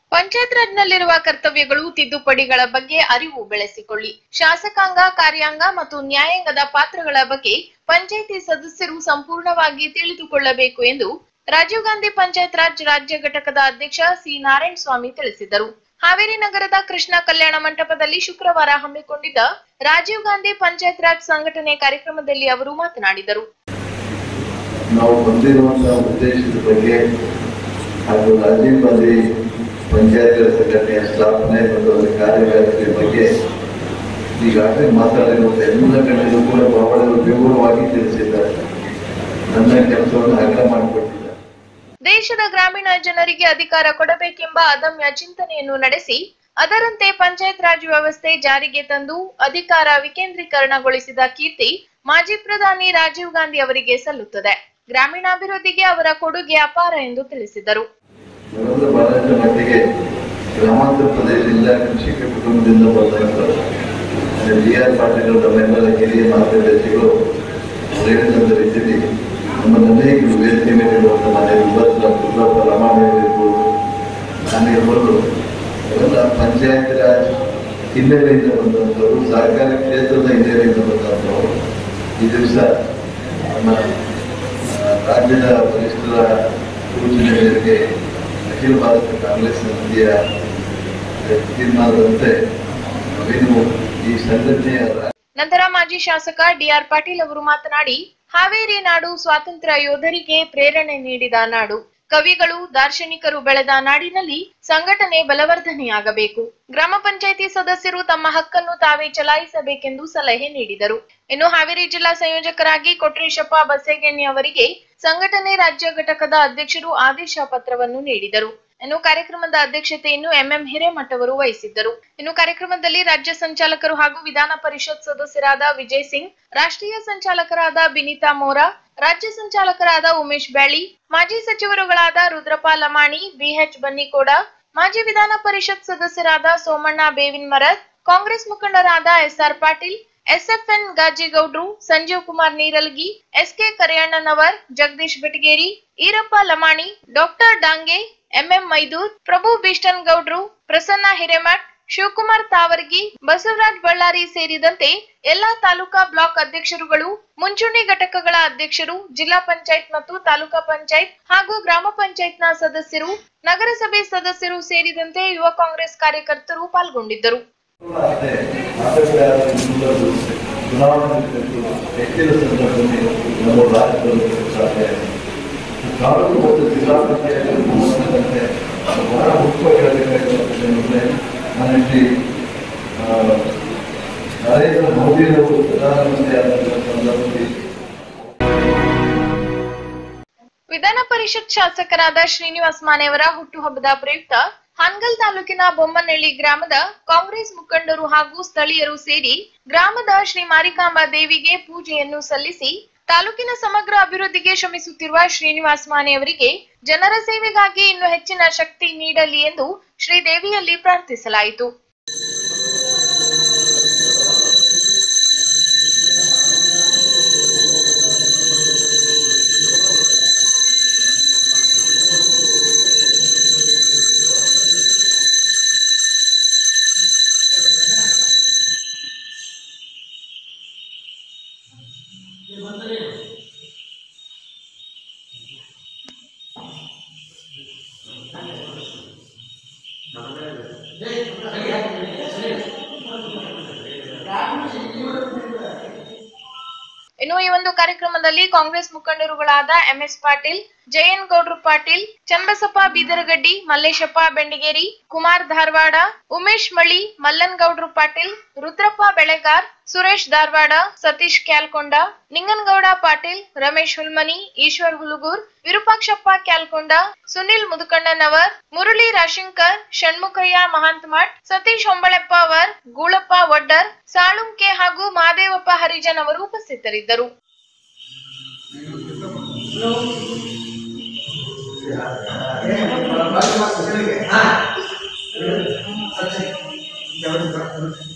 ಪಂಚಾಯತ್ ರಾಜ್ನಲ್ಲಿರುವ ಕರ್ತವ್ಯಗಳು ತಿದ್ದುಪಡಿಗಳ ಬಗ್ಗೆ ಅರಿವು ಬೆಳೆಸಿಕೊಳ್ಳಿ ಶಾಸಕಾಂಗ ಕಾರ್ಯಾಂಗ ಮತ್ತು ನ್ಯಾಯಾಂಗದ ಪಾತ್ರಗಳ ಬಗ್ಗೆ ಪಂಚಾಯಿತಿ ಸದಸ್ಯರು ಸಂಪೂರ್ಣವಾಗಿ ತಿಳಿದುಕೊಳ್ಳಬೇಕು ಎಂದು ರಾಜೀವ್ ಗಾಂಧಿ ಪಂಚಾಯತ್ ರಾಜ್ ರಾಜ್ಯ ಘಟಕದ ಅಧ್ಯಕ್ಷ ಸಿ ನಾರಾಯಣ ಸ್ವಾಮಿ ತಿಳಿಸಿದರು ಹಾವೇರಿ ನಗರದ ಕೃಷ್ಣ ಕಲ್ಯಾಣ ಮಂಟಪದಲ್ಲಿ ಶುಕ್ರವಾರ ಹಮ್ಮಿಕೊಂಡಿದ್ದ ರಾಜೀವ್ ಗಾಂಧಿ ಪಂಚಾಯತ್ ರಾಜ್ ಸಂಘಟನೆ ಕಾರ್ಯಕ್ರಮದಲ್ಲಿ ಅವರು ಮಾತನಾಡಿದರು ನಾವು ಬಂದಿರುವಂತಹ ಉದ್ದೇಶದ ಬಗ್ಗೆ ಹಾಗೂ ರಾಜೀವ್ ಗಾಂಧಿ ಪಂಚಾಯತ್ ಸಂಘಟನೆಯ ಸ್ಥಾಪನೆ ಮತ್ತು ಅದರ ಕಾರ್ಯವ್ಯಾಪ್ತಿಯ ಬಗ್ಗೆ ಈಗಾಗಲೇ ಮಾತಾಡಿರುವಂಥ ಎಲ್ಲ ಗಣ್ಯರು ಕೂಡ ಬಹಳ ವಿವರವಾಗಿ ತಿಳಿಸಿದ್ದಾರೆ ನನ್ನ ಕೆಲಸವನ್ನು ಅಗ್ರ ಮಾಡಿಕೊಟ್ಟಿದ್ದಾರೆ ದೇಶದ ಗ್ರಾಮೀಣ ಜನರಿಗೆ ಅಧಿಕಾರ ಕೊಡಬೇಕೆಂಬ ಅದಮ್ಯ ಚಿಂತನೆಯನ್ನು ನಡೆಸಿ ಅದರಂತೆ ಪಂಚಾಯತ್ ರಾಜ್ ವ್ಯವಸ್ಥೆ ಜಾರಿಗೆ ತಂದು ಅಧಿಕಾರ ವಿಕೇಂದ್ರೀಕರಣಗೊಳಿಸಿದ ಕೀರ್ತಿ ಮಾಜಿ ಪ್ರಧಾನಿ ರಾಜೀವ್ ಗಾಂಧಿ ಅವರಿಗೆ ಸಲ್ಲುತ್ತದೆ ಗ್ರಾಮೀಣಾಭಿವೃದ್ಧಿಗೆ ಅವರ ಕೊಡುಗೆ ಅಪಾರ ಎಂದು ತಿಳಿಸಿದರು ಇವರೆಲ್ಲ ಬಹಳಷ್ಟು ಮಟ್ಟಿಗೆ ಗ್ರಾಮಾಂತರ ಪ್ರದೇಶದಿಂದ ಕೃಷಿಕ ಕುಟುಂಬದಿಂದ ಬಂದಂಥವ್ರು ಡಿ ಆರ್ ಪಾಟೀಲ್ ನಮ್ಮೆಲ್ಲರ ಹಿರಿಯ ಮಾರ್ಗದರ್ಶಿಗಳು ಅವ್ರು ಹೇಳಿದಂಥ ರೀತಿಯಲ್ಲಿ ನಮ್ಮ ಅನೇಕರು ವೇದಿಕೆ ಮೇಲೆ ಇರುವಂಥ ಮನೆ ವಿಭತ್ರ ರುದ್ರಪ್ಪ ರಮಾದೇವಿ ಇರ್ಬೋದು ನಾನಿರ್ಬೋದು ಅವೆಲ್ಲ ಪಂಚಾಯತ್ ರಾಜ್ ಹಿನ್ನೆಲೆಯಿಂದ ಬಂದಂಥವ್ರು ಸಹಕಾರಿ ಕ್ಷೇತ್ರದ ಹಿನ್ನೆಲೆಯಿಂದ ಬಂದಂಥವ್ರು ಈ ದಿವಸ ನಮ್ಮ ಆ, ರಾಜ್ಯದ ವರಿಷ್ಠರ ಸೂಚನೆ ಮೇರೆಗೆ ಅಖಿಲ ಭಾರತ ಕಾಂಗ್ರೆಸ್ ಸಮಿತಿಯ ತೀರ್ಮಾನದಂತೆ ನಾವೇನು ಈ ಸಂಘಟನೆಯ ರಾ- ನಂತರ ಮಾಜಿ ಶಾಸಕ ಡಿಆರ್ ಪಾಟೀಲ್ ಅವರು ಮಾತನಾಡಿ ಹಾವೇರಿ ನಾಡು ಸ್ವಾತಂತ್ರ್ಯ ಯೋಧರಿಗೆ ಪ್ರೇರಣೆ ನೀಡಿದ ನಾಡು ಕವಿಗಳು ದಾರ್ಶನಿಕರು ಬೆಳೆದ ನಾಡಿನಲ್ಲಿ ಸಂಘಟನೆ ಬಲವರ್ಧನೆಯಾಗಬೇಕು ಗ್ರಾಮ ಪಂಚಾಯಿತಿ ಸದಸ್ಯರು ತಮ್ಮ ಹಕ್ಕನ್ನು ತಾವೇ ಚಲಾಯಿಸಬೇಕೆಂದು ಸಲಹೆ ನೀಡಿದರು ಇನ್ನು ಹಾವೇರಿ ಜಿಲ್ಲಾ ಸಂಯೋಜಕರಾಗಿ ಕೊಟ್ರೇಶಪ್ಪ ಬಸೇಗೆಣ್ಣಿ ಅವರಿಗೆ ಸಂಘಟನೆ ರಾಜ್ಯ ಘಟಕದ ಅಧ್ಯಕ್ಷರು ಆದೇಶ ಪತ್ರವನ್ನು ನೀಡಿದರು ಇನ್ನು ಕಾರ್ಯಕ್ರಮದ ಅಧ್ಯಕ್ಷತೆಯನ್ನು ಎಂಎಂ ಹಿರೇಮಠ ಅವರು ವಹಿಸಿದ್ದರು ಇನ್ನು ಕಾರ್ಯಕ್ರಮದಲ್ಲಿ ರಾಜ್ಯ ಸಂಚಾಲಕರು ಹಾಗೂ ವಿಧಾನ ಪರಿಷತ್ ಸದಸ್ಯರಾದ ವಿಜಯ್ ಸಿಂಗ್ ರಾಷ್ಟ್ರೀಯ ಸಂಚಾಲಕರಾದ ಬಿನಿತಾ ಮೋರಾ ರಾಜ್ಯ ಸಂಚಾಲಕರಾದ ಉಮೇಶ್ ಬ್ಯಾಳಿ ಮಾಜಿ ಸಚಿವರುಗಳಾದ ರುದ್ರಪ್ಪ ಲಮಾಣಿ ಬಿಎಚ್ ಬನ್ನಿಕೋಡ ಮಾಜಿ ವಿಧಾನ ಪರಿಷತ್ ಸದಸ್ಯರಾದ ಸೋಮಣ್ಣ ಬೇವಿನ್ ಮರದ್ ಕಾಂಗ್ರೆಸ್ ಮುಖಂಡರಾದ ಎಸ್ಆರ್ ಪಾಟೀಲ್ ಎಸ್ಎಫ್ಎನ್ ಗಾಜಿಗೌಡ್ರು ಸಂಜೀವ್ ಕುಮಾರ್ ನೀರಲ್ಗಿ ಎಸ್ಕೆ ಕರಿಯಣ್ಣನವರ್ ಜಗದೀಶ್ ಬೆಟಗೇರಿ ಈರಪ್ಪ ಲಮಾಣಿ ಡಾಕ್ಟರ್ ಡಾಂಗೆ ಎಂಎಂ ಮೈದೂರ್ ಪ್ರಭು ಬಿಷ್ಟನ್ ಗೌಡ್ರು ಪ್ರಸನ್ನ ಹಿರೇಮಠ್ ಶಿವಕುಮಾರ್ ತಾವರ್ಗಿ ಬಸವರಾಜ್ ಬಳ್ಳಾರಿ ಸೇರಿದಂತೆ ಎಲ್ಲಾ ತಾಲೂಕಾ ಬ್ಲಾಕ್ ಅಧ್ಯಕ್ಷರುಗಳು ಮುಂಚೂಣಿ ಘಟಕಗಳ ಅಧ್ಯಕ್ಷರು ಜಿಲ್ಲಾ ಪಂಚಾಯತ್ ಮತ್ತು ತಾಲೂಕಾ ಪಂಚಾಯತ್ ಹಾಗೂ ಗ್ರಾಮ ಪಂಚಾಯತ್ನ ಸದಸ್ಯರು ನಗರಸಭೆ ಸದಸ್ಯರು ಸೇರಿದಂತೆ ಯುವ ಕಾಂಗ್ರೆಸ್ ಕಾರ್ಯಕರ್ತರು ಪಾಲ್ಗೊಂಡಿದ್ದರು ಅಷ್ಟೇ ಆಟಗಾರರ ಮುಂದುವರೆದು ಚುನಾವಣೆ ಕುರಿತು ಹೆಚ್ಚಿನ ಸಂದರ್ಭದಲ್ಲಿ ನಮ್ಮ ರಾಜ್ಯದಲ್ಲಿ ಸಾಧ್ಯ ಇದೆ. ತಾಲೂಕು ಮತ್ತು ಜಿಲ್ಲಾ ಪಂಚಾಯತ್ ಸಂಬಂಧಪಟ್ಟಂತೆ ಬಹಳ ಮುಖ್ಯವಾಗಿ ಹೇಳಬೇಕಾಗಿರುವಂಥದ್ದೇನೆಂದರೆ ನಾನು ಇಲ್ಲಿ ಆ, ನರೇಂದ್ರ ಮೋದಿರವರು ಪ್ರಧಾನಮಂತ್ರಿ ಆದಂತಹ ಸಂದರ್ಭದಲ್ಲಿ ವಿಧಾನ ಪರಿಷತ್ ಶಾಸಕರಾದ ಶ್ರೀನಿವಾಸ್ ಮಾನೆಯವರ ಹುಟ್ಟುಹಬ್ಬದ ಪ್ರಯುಕ್ತ ಹಾನ್ಗಲ್ ತಾಲೂಕಿನ ಬೊಮ್ಮನಹಳ್ಳಿ ಗ್ರಾಮದ ಕಾಂಗ್ರೆಸ್ ಮುಖಂಡರು ಹಾಗೂ ಸ್ಥಳೀಯರು ಸೇರಿ ಗ್ರಾಮದ ಶ್ರೀ ಮಾರಿಕಾಂಬಾ ದೇವಿಗೆ ಪೂಜೆಯನ್ನು ಸಲ್ಲಿಸಿ ತಾಲೂಕಿನ ಸಮಗ್ರ ಅಭಿವೃದ್ಧಿಗೆ ಶ್ರಮಿಸುತ್ತಿರುವ ಶ್ರೀನಿವಾಸ್ ಮಾನೆಯವರಿಗೆ ಜನರ ಸೇವೆಗಾಗಿ ಇನ್ನು ಹೆಚ್ಚಿನ ಶಕ್ತಿ ನೀಡಲಿ ಎಂದು ಶ್ರೀದೇವಿಯಲ್ಲಿ ಪ್ರಾರ್ಥಿಸಲಾಯಿತು ಇನ್ನು ಈ ಒಂದು ಕಾರ್ಯಕ್ರಮದಲ್ಲಿ ಕಾಂಗ್ರೆಸ್ ಮುಖಂಡರುಗಳಾದ ಎಂಎಸ್ ಪಾಟೀಲ್ ಜಯನ್ ಗೌಡ್ರು ಪಾಟೀಲ್ ಚಂಬಸಪ್ಪ ಬೀದರಗಡ್ಡಿ ಮಲ್ಲೇಶಪ್ಪ ಬೆಂಡಿಗೇರಿ ಕುಮಾರ್ ಧಾರವಾಡ ಉಮೇಶ್ ಮಳಿ ಮಲ್ಲನ್ ಗೌಡ್ರು ಪಾಟೀಲ್ ರುದ್ರಪ್ಪ ಬೆಳೆಗಾರ್ ಸುರೇಶ್ ಧಾರವಾಡ ಸತೀಶ್ ಕ್ಯಾಲ್ಕೊಂಡ ನಿಂಗನಗೌಡ ಪಾಟೀಲ್ ರಮೇಶ್ ಹುಲ್ಮನಿ ಈಶ್ವರ್ ಹುಲುಗೂರ್ ವಿರೂಪಾಕ್ಷಪ್ಪ ಕ್ಯಾಲ್ಕೊಂಡ ಸುನಿಲ್ ಮುದುಕಣ್ಣನವರ್ ಮುರಳಿ ರಾಶಂಕರ್ ಷಣ್ಮುಖಯ್ಯ ಮಹಾಂತಮಠ್ ಸತೀಶ್ ಹೊಂಬಳೆಪ್ಪ ಅವರ್ ಗೂಳಪ್ಪ ಒಡ್ಡರ್ ಸಾಳುಂಕೆ ಹಾಗೂ ಮಹಾದೇವಪ್ಪ ಹರಿಜನ್ ಅವರು ಉಪಸ್ಥಿತರಿದ್ದರು ಹಾ